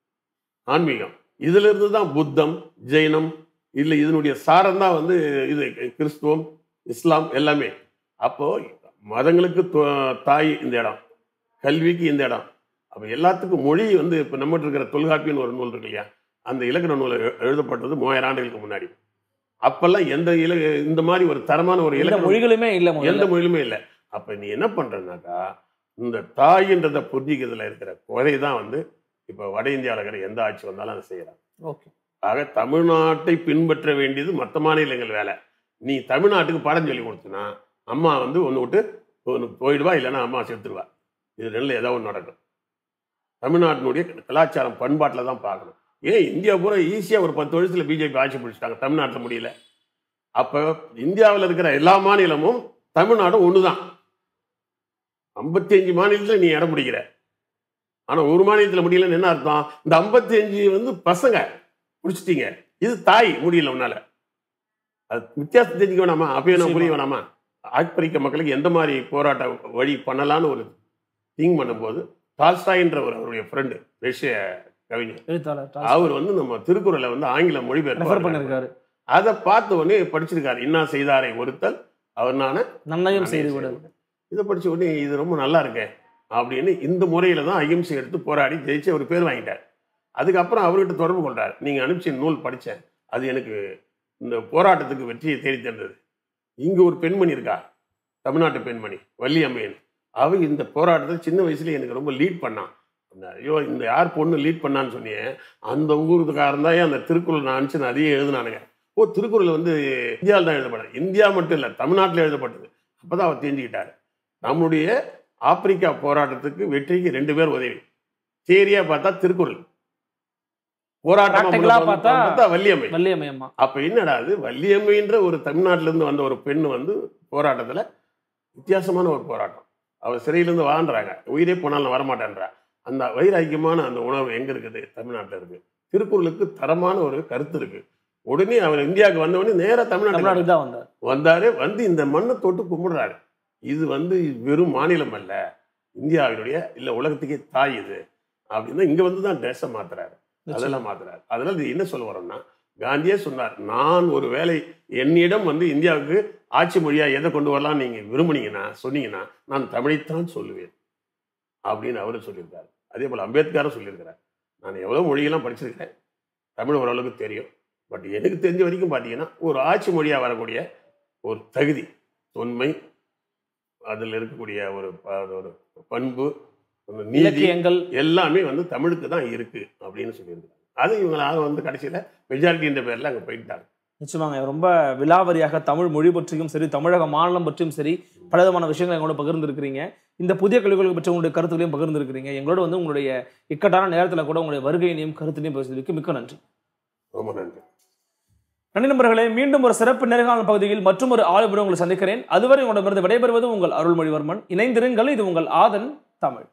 ஆன்மீகம் இதுல இருந்து தான் புத்தம் ஜெயினம் இல்லை இதனுடைய சாரம் தான் வந்து இது கிறிஸ்துவம் இஸ்லாம் எல்லாமே அப்போ மதங்களுக்கு தொ- தாய் இந்த இடம் கல்விக்கு இந்த இடம் அப்போ எல்லாத்துக்கும் மொழி வந்து இப்போ நம்மகிட்ட இருக்கிற தொல்காப்பியன்னு ஒரு நூல் இருக்கு இல்லையா அந்த இலக்கண நூல் எழு- எழுதப்பட்டது மூவாயிரம் ஆண்டுகளுக்கு முன்னாடி அப்பெல்லாம் எந்த இல இந்த மாதிரி ஒரு தரமான ஒரு எந்த இலக்கண மொழிகளுமே இல்ல எந்த முதல்ல மொழியிலுமே இல்லை அப்ப நீ என்ன பண்றனாக்கா இந்த தாயின்றத புரிஞ்சிக்கிறதுல இருக்கிற குறை தான் வந்து இப்ப வட இந்தியாவில் இருக்கிற எந்த ஆட்சி வந்தாலும் அதை செய்யறாங்க ஓகே ஆக தமிழ்நாட்டை பின்பற்ற வேண்டியது மற்ற மாநிலங்கள் வேலை நீ தமிழ்நாட்டுக்கு பாடம் சொல்லி கொடுத்தனா அம்மா வந்து ஒன்று விட்டு ஒன்று போயிடுவா இல்லைன்னா அம்மா செத்துருவா இது ரெண்டில் ஏதோ ஒன்று நடக்கும் தமிழ்நாட்டினுடைய கலாச்சாரம் பண்பாட்டில் தான் பார்க்கணும் ஏன் இந்தியா பூரா ஈஸியாக ஒரு பத்து வருஷத்தில் பிஜேபி ஆட்சி பிடிச்சிட்டாங்க தமிழ்நாட்டில் முடியல அப்போ இந்தியாவில் இருக்கிற எல்லா மாநிலமும் தமிழ்நாடும் ஒன்று தான் ஐம்பத்தி அஞ்சு மாநிலத்தில் நீ இடம் பிடிக்கிற ஆனால் ஒரு மாநிலத்தில் முடியலன்னு என்ன அர்த்தம் இந்த ஐம்பத்தி அஞ்சு வந்து பசங்க பிடிச்சிட்டீங்க இது தாய் முடியல உன்னால அது வித்தியாசம் தெரிஞ்சுக்க வேணாமா அப்பயே நான் புரிய வேணாமா ஆட்பறிக்க மக்களுக்கு எந்த மாதிரி போராட்ட வழி பண்ணலான்னு ஒரு திங்க் பண்ணும்போது டால்ஸ்டாயின்ற ஒரு அவருடைய ஃப்ரெண்டு ரஷ்ய கவிஞர் எழுத்தாளர் அவர் வந்து நம்ம திருக்குறளை வந்து ஆங்கில ரெஃபர் மொழிபெயர்ப்பு பண்ணிருக்காரு அதை பார்த்த உடனே படிச்சிருக்காரு இன்னா செய்தாரை ஒருத்தல் அவர் நான நன்னயம் செய்து விடு இதை படிச்ச உடனே இது ரொம்ப நல்லா இருக்கே அப்படின்னு இந்த முறையில தான் அகிம்சை எடுத்து போராடி ஜெயிச்சு அவர் பேர் வாங்கிட்டார் அதுக்கப்புறம் அவர்கிட்ட தொடர்பு கொண்டார் நீங்க அனுப்பிச்ச நூல் படித்தேன் அது எனக்கு இந்த போராட்டத்துக்கு வெற்றியை தேடி தந்தது இங்க ஒரு பெண்மணி இருக்கா தமிழ்நாட்டு பெண்மணி வள்ளி அம்மையன் அவ இந்த போராட்டத்தை சின்ன வயசுல எனக்கு ரொம்ப லீட் பண்ணான் அந்த, ஐயோ இந்த யார் பொண்ணு லீட் பண்ணான்னு சொன்னியே அந்த ஊருக்காரன் தான் அந்த திருக்குறள் நான் அனுப்பிச்சு நான் அதையே எழுதுனானுங்க ஓ திருக்குறள் வந்து இந்தியாவில் தான் எழுதப்பட்டது இந்தியா மட்டும் இல்லை தமிழ்நாட்டில் எழுதப்பட்டது அப்பதான் அவர் தெரிஞ்சுக்கிட்டார் நம்முடைய ஆப்பிரிக்கா போராட்டத்துக்கு வெற்றிக்கு ரெண்டு பேர் உதவி தேரியா பார்த்தா திருக்குறள் போராட்டமா Practical ஆ முன்ன பார்த்தா பார்த்தா வள்ளியம்மை வள்ளியம்மையம்மா அப்ப என்னடா அது வள்ளியம்மைன்ற ஒரு தமிழ்நாட்டுல இருந்து வந்த ஒரு பெண் வந்து போராட்டத்துல வித்தியாசமான ஒரு போராட்டம் அவ சிறையிலேருந்து வாழ்றாங்க உயிரே போனாலும் நான் வரமாட்டேன்றா அந்த வைராக்கியமான அந்த உணர்வு எங்க இருக்குது தமிழ்நாட்டுல இருக்கு திருக்குறளுக்கு தரமான ஒரு கருத்து இருக்கு உடனே அவர் இந்தியாவுக்கு வந்த உடனே நேரா தமிழ்நாட்டுக்கு தமிழ்நாட்டுக்கு தான் வந்தார் வந்தாரு வந்து இந்த மண்ணை தொட்டு கும்பிடுறாரு இது வந்து வெறும் மாநிலம் அல்ல இந்தியாவினுடைய இல்ல உலகத்துக்கே தாய் இது அப்படின்னா இங்க வந்து தான் ட்ரெஸ்ஸை மாத்துறாரு அதெல்லாம் மாத்துறாரு அதனால இது என்ன சொல்ல வரோம்னா காந்தியே சொன்னார் நான் ஒரு வேலை என்னிடம் வந்து இந்தியாவுக்கு ஆட்சி மொழியா எதை கொண்டு வரலாம் நீங்க விரும்புனீங்கன்னா சொன்னீங்கன்னா நான் தமிழைத்தான் சொல்லுவேன் அப்படின்னு அவரு சொல்லியிருக்காரு அதே போல அம்பேத்கரும் சொல்லியிருக்கிறார் நான் எவ்வளவு மொழியெல்லாம் படிச்சிருக்கிறேன் தமிழ் ஓரளவுக்கு தெரியும் பட் எனக்கு தெரிஞ்ச வரைக்கும் பார்த்தீங்கன்னா ஒரு ஆட்சி மொழியா வரக்கூடிய ஒரு தகுதி தொன்மை அதில் இருக்கக்கூடிய ஒரு ப- ஒரு பண்பு ஒரு நீதி இலக்கியங்கள் எல்லாமே வந்து தமிழுக்கு தான் இருக்கு அப்படின்னு சொல்லியிருக்காங்க அது இவங்களால வந்து கடைசியில மெஜாரிட்டின்ற பேர்ல அங்க போயிட்டாங்க நிச்சயமாங்க ரொம்ப விலாவரியாக தமிழ் மொழி பற்றியும் சரி தமிழக மாநிலம் பற்றியும் சரி பலவிதமான விஷயங்களை எங்களோட பகிர்ந்திருக்கிறீங்க இந்த புதிய கல்விகளை பற்றி உங்களுடைய கருத்துக்களையும் பகிர்ந்திருக்கிறீங்க எங்களோட வந்து உங்களுடைய இக்கட்டான நேரத்தில் கூட உங்களுடைய வருகையினையும் கருத்தினையும் பேசுவதற்கு மிக்க நன்றி ரொம்ப நன்றி நன்றி நண்பர்களே மீண்டும் ஒரு சிறப்பு நேர்காணல் பகுதியில் மற்றும் ஒரு ஆளுநர் உங்களை சந்திக்கிறேன் அதுவரை உங்களிடமிருந்து விடைபெறுவது உங்கள் அருள்மொழிவர்மன் இணைந்திருங்கள் இது உங்கள் ஆதன் தமிழ்